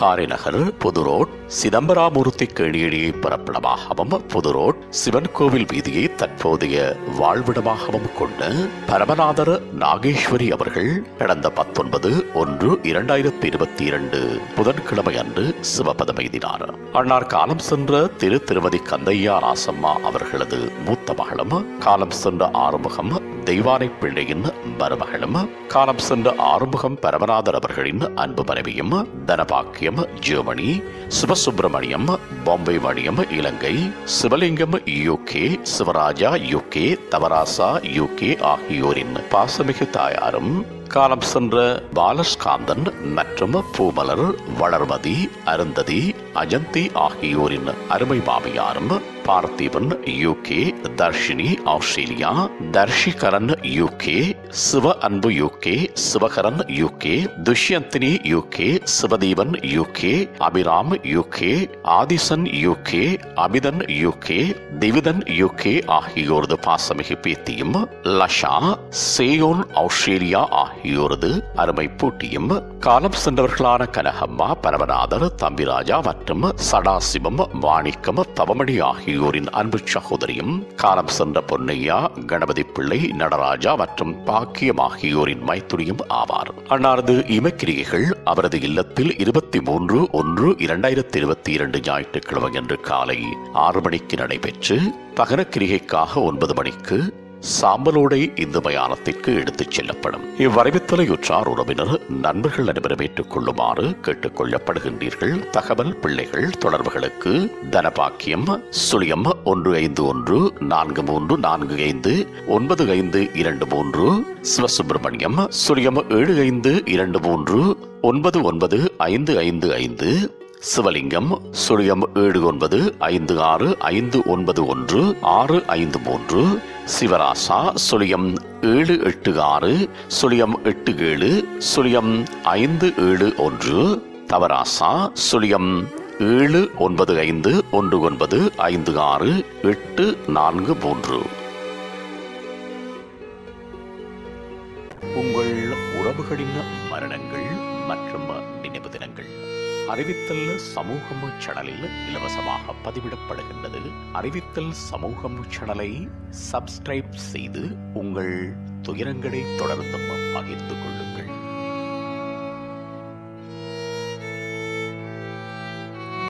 காரைநகர் புதுரோட் சிதம்பராமூர்த்தி கேணியடியை பிறப்பிடமாகவும் புதுரோட் சிவன் கோவில் வீதியை தற்போதைய வாழ்விடமாகவும் கொண்ட பரமநாதர் நாகேஸ்வரி அவர்கள் கடந்த பத்தொன்பது ஒன்று இரண்டாயிரத்தி இருபத்தி இரண்டு புதன்கிழமை அன்று சிவபதம் எய்தினார் அன்னார் காலம் சென்ற திரு திருமதி கந்தையா ராசம்மா அவர்களது மூத்த மகளும் காலம் சென்ற ஆறுமுகம் தெய்வானை பிள்ளையின் மருமகளும் காலம் சென்ற ஆறுமுகம் பரமநாதர் அவர்களின் அன்பு மனைவியும் Thanabakkiyam Germany Sivasubramaniam Bombay Maniam Ilangai Sivalingam UK Sivaraja UK Thavarasa UK ஆகியோரின் பாசமிகு தாயாரும் காலம் சென்ற பாலஸ்காந்தன் மற்றும் பூமலர் வளர்மதி அருந்ததி அஜந்தி ஆகியோரின் அருமை மாமியாரும் Parthiban UK Tharshini Australia Tharshikaran UK Sivaanbu UK Sivakaran UK Thushyanthini UK Sivatheepan UK Abiram UK Aathisan UK Abithan UK Thivithan UK ஆகியோரது பாசமிகு பேத்தியும் லஷா சேயோன் ஆஸ்திரேலியா ஆகியோரது அருமை பூட்டியும் காலம் சென்றவர்களான கனகம்மா பரமநாதர் தம்பிராஜா மற்றும் சடாசிவம் வாணிக்கம் தவமணி ஆகியோரின் அன்பு சகோதரியும் காலம் சென்ற பொன்னையா கணபதி பிள்ளை நடராஜா மற்றும் பாக்கியம் ஆகியோரின் மைத்துரியும் ஆவார் அன்னாரது இமக்கிரிகைகள் அவரது இல்லத்தில் இருபத்தி மூன்று ஒன்று இரண்டாயிரத்தி இருபத்தி இரண்டு ஞாயிற்றுக்கிழமை அன்று காலை ஆறு மணிக்கு நடைபெற்று தகனக்கிரிகைக்காக ஒன்பது மணிக்கு சாம்பலோடை இந்து மயானத்திற்கு எடுத்துச் செல்லப்படும் இவ்வறிவித்தலையுற்றார் உறவினர் நண்பர்கள் அனைவரும் ஏற்றுக்கொள்ளுமாறு கேட்டுக் கொள்ளப்படுகின்றீர்கள் தகவல் பிள்ளைகள் தொடர்புகளுக்கு தனபாக்கியம் சுழியம் ஒன்று ஐந்து ஒன்று நான்கு மூன்று நான்கு ஐந்து ஒன்பது ஐந்து இரண்டு மூன்று சிவசுப்பிரமணியம் சுழியம் ஏழு ஐந்து இரண்டு மூன்று ஒன்பது ஒன்பது ஐந்து ஐந்து ஐந்து சிவலிங்கம் சுழியம் ஏழு ஒன்பது ஐந்து ஆறு ஐந்து ஒன்பது ஒன்று ஆறு ஐந்து மூன்று சிவராசா சுழியம் ஏழு எட்டு ஆறு சுழியம் எட்டு ஏழு சுழியம் ஐந்து ஏழு ஒன்று தவராசா சுழியம் ஏழு ஒன்பது ஐந்து ஒன்று ஒன்பது ஐந்து ஆறு எட்டு நான்கு மூன்று உங்கள் உறவுகளின் மரணங்கள் மற்றும் நினைவு தினங்கள் அறிவித்தல் சமூகம் சேனலில் இலவசமாக பதிவிடப்படுகின்றது அறிவித்தல் சமூகம் சேனலை சப்ஸ்கிரைப் செய்து உங்கள் துயரங்களை தொடர்ந்தும் பகிர்ந்து கொள்ளுங்கள்